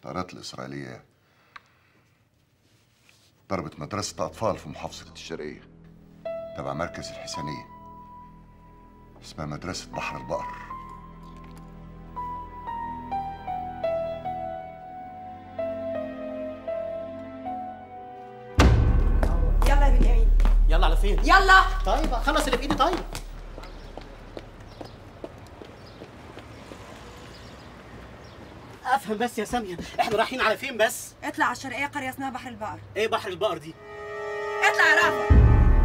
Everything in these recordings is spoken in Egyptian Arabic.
الطائرات الإسرائيلية ضربت مدرسة أطفال في محافظة الشرقية تبع مركز الحسنية اسمها مدرسة بحر البقر يلا يا بنيامين يلا على فين؟ يلا طيب خلص اللي في ايدي طيب افهم بس يا ساميه احنا رايحين على فين بس؟ اطلع على الشرقية قرية اسمها بحر البقر ايه بحر البقر دي؟ اطلع يا رافع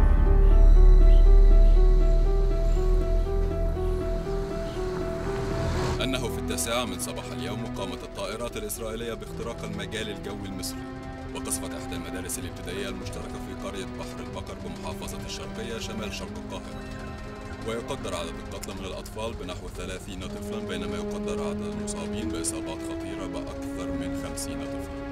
أنه في التاسعة من صباح اليوم قامت الطائرات الإسرائيلية باختراق المجال الجوي المصري وقصفت إحدى المدارس الابتدائية المشتركة في قرية بحر البقر بمحافظة الشرقية شمال شرق القاهرة ويقدر عدد القتلى من الأطفال بنحو 30 طفلا بينما يقدر عدد المصابين بإصابات خطيرة بأكثر من 50 طفلا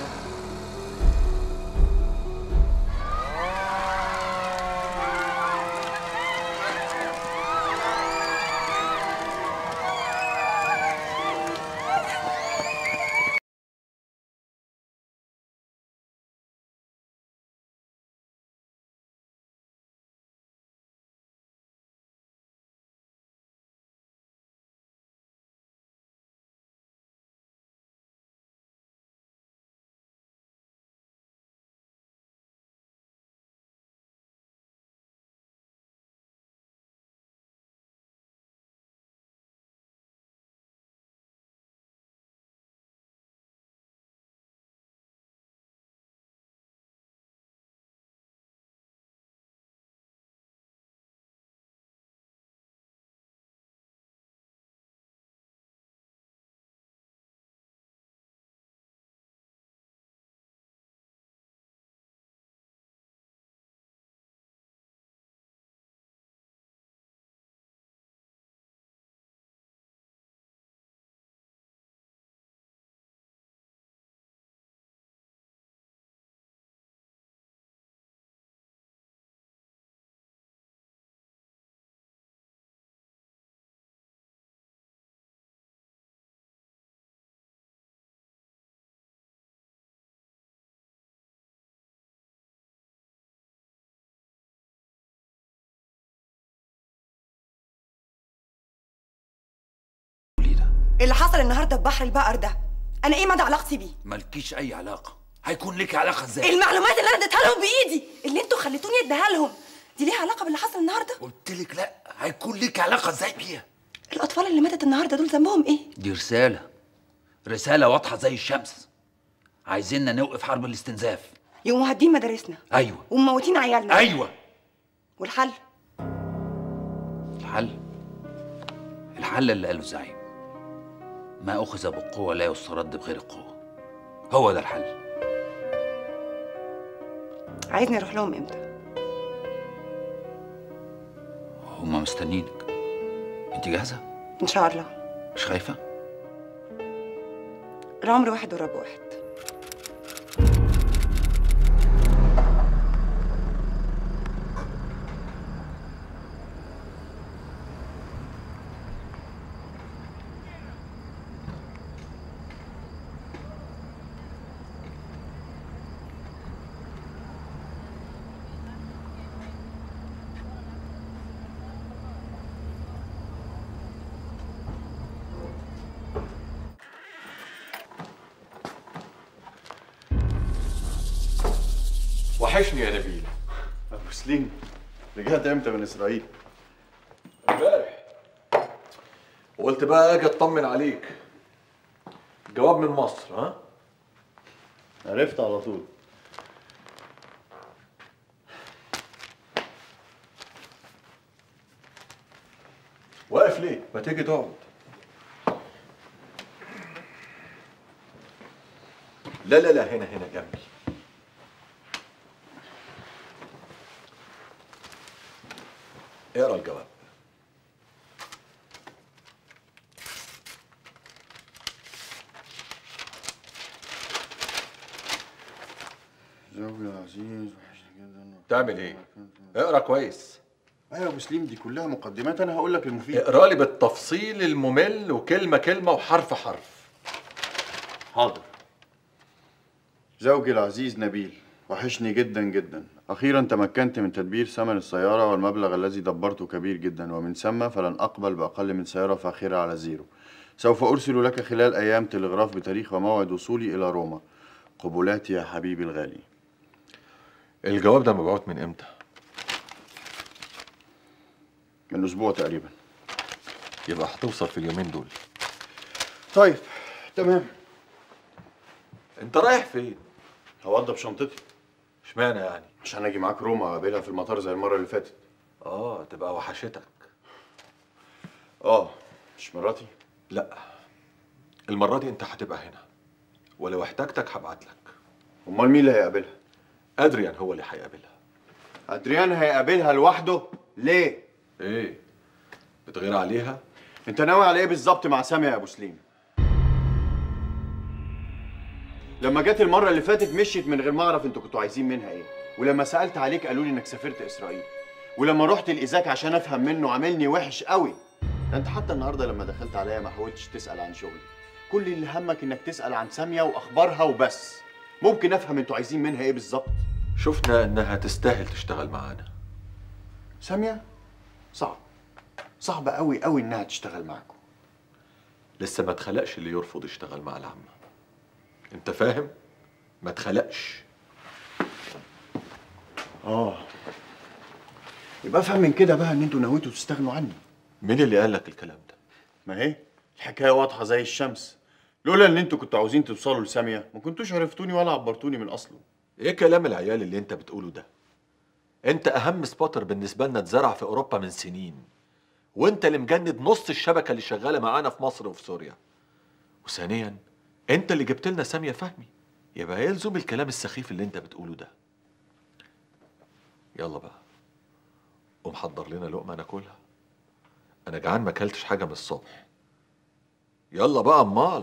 اللي حصل النهارده في بحر البقر ده انا ايه مدى علاقتي بيه مالكيش اي علاقه هيكون لك علاقه ازاي المعلومات اللي انا اديتها لهم بايدي اللي انتوا خليتوني اديها لهم دي ليها علاقه باللي حصل النهارده قلت لك لا هيكون لك علاقه ازاي بيها الاطفال اللي ماتت النهارده دول ذنبهم ايه دي رساله رساله واضحه زي الشمس عايزيننا نوقف حرب الاستنزاف يقوموا هادين مدارسنا ايوه ومموتين عيالنا ايوه والحل الحل الحل اللي قاله الزعيم ما اخذ بالقوه لا يسترد بغير القوه هو ده الحل عايزني اروح لهم امتى هما مستنينك انت جاهزه ان شاء الله مش خايفه العمر واحد والرب واحد وحشني يا نبيل ابو سليم رجعت امتى من اسرائيل؟ امبارح وقلت بقى اجي اطمن عليك جواب من مصر ها عرفت على طول واقف ليه ما تيجي تقعد لا لا لا هنا هنا جنبي اقرا الجواب زوجي العزيز وحشني جدا تعمل ايه اقرا كويس ايوه يا ابو سليم دي كلها مقدمات انا هقول لك المفيد اقرا لي بالتفصيل الممل وكلمه كلمه وحرف حرف حاضر زوجي العزيز نبيل وحشني جدا جدا أخيرا تمكنت من تدبير ثمن السيارة والمبلغ الذي دبرته كبير جدا ومن ثم فلن أقبل بأقل من سيارة فاخرة على زيرو سوف أرسل لك خلال أيام تلغراف بتاريخ وموعد وصولي إلى روما قبلاتي يا حبيبي الغالي الجواب ده مبعوت من امتى من أسبوع تقريبا يبقى هتوصل في اليومين دول طيب تمام انت رايح فين هوضب شنطتي اشمعنى يعني عشان أجي معاك روما وأقابلها في المطار زي المرة اللي فاتت اه تبقى وحشتك آه مش مراتي لا المرة دي انت هتبقى هنا ولو احتاجتك هبعت لك أمال مين اللي هيقابلها؟ ادريان هو اللي هيقابلها أدريان هيقابلها لوحده؟ ليه؟ ايه بتغير عليها انت ناوي على ايه بالظبط مع سامي يا ابو سليم لما جت المره اللي فاتت مشيت من غير ما اعرف انتوا كنتوا عايزين منها ايه ولما سالت عليك قالوا لي انك سافرت اسرائيل ولما رحت الايزاك عشان افهم منه عاملني وحش قوي ده انت حتى النهارده لما دخلت عليا ما حاولتش تسال عن شغلي كل اللي همك انك تسال عن ساميه واخبارها وبس ممكن افهم انتوا عايزين منها ايه بالظبط شفنا انها تستاهل تشتغل معانا ساميه صعب صعب قوي قوي انها تشتغل معاكم لسه ما اتخلقش اللي يرفض يشتغل مع العامة انت فاهم ما اتخلقش اه يبقى افهم من كده بقى ان انتوا نويتوا تستغنوا عني مين اللي قال لك الكلام ده ما هي الحكايه واضحه زي الشمس لولا ان انتوا كنتوا عاوزين توصلوا لساميه ما كنتوش عرفتوني ولا عبرتوني من اصله ايه كلام العيال اللي انت بتقوله ده انت اهم سبوتر بالنسبه لنا اتزرع في اوروبا من سنين وانت اللي مجند نص الشبكه اللي شغاله معانا في مصر وفي سوريا وثانيا انت اللي جبت لنا ساميه فهمي يبقى يلزم الكلام السخيف اللي انت بتقوله ده يلا بقى قوم حضر لنا لقمه ناكلها انا جعان ما اكلتش حاجه من الصبح يلا بقى امال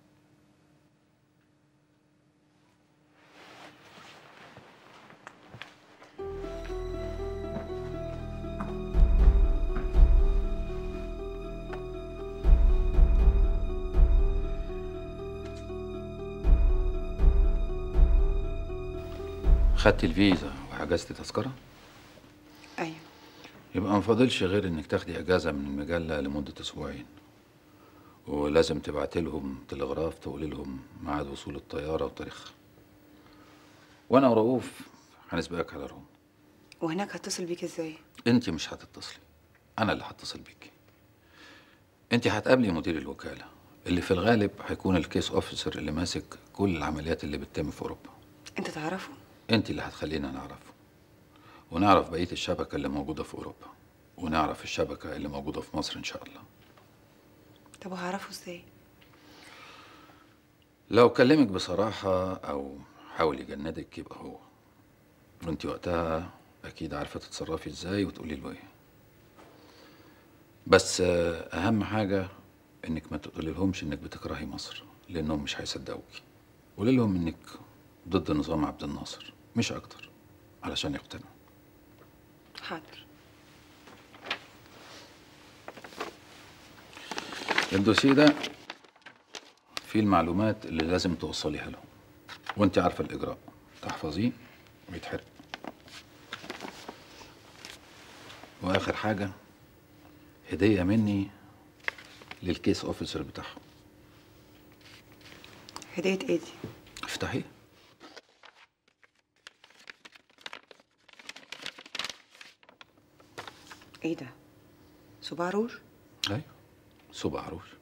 خدت الفيزا وحجزت تذكرة ايوه يبقى ما فاضلش غير انك تاخدي اجازة من المجلة لمدة اسبوعين ولازم تبعت لهم تلغراف تقول لهم ميعاد وصول الطيارة وتاريخها وانا ورؤوف هنسبقك على روما وهناك هتصل بيك ازاي انت مش هتتصلي انا اللي هتصل بيكي انت هتقابلي مدير الوكالة اللي في الغالب هيكون الكيس اوفيسر اللي ماسك كل العمليات اللي بتتم في اوروبا انت تعرفه انت اللي هتخلينا نعرفه ونعرف بقية الشبكة اللي موجودة في أوروبا ونعرف الشبكة اللي موجودة في مصر إن شاء الله طب وهعرفه ازاي لو كلمك بصراحة أو حاول يجندك يبقى هو وانت وقتها أكيد عارفة تتصرفي إزاي وتقولي له إيه بس آه، أهم حاجة إنك ما تقولي لهمش إنك بتكرهي مصر لأنهم مش هيصدقوكي قولي لهم إنك ضد نظام عبد الناصر مش أكتر علشان يقتنعوا حاضر الدوسيه ده فيه المعلومات اللي لازم توصليها له وانت عارفه الاجراء تحفظيه ويتحرق واخر حاجه هديه مني للكيس اوفيسر بتاعهم هدية ايه دي افتحيه ايه ده صباع روج ايوه صبع عروش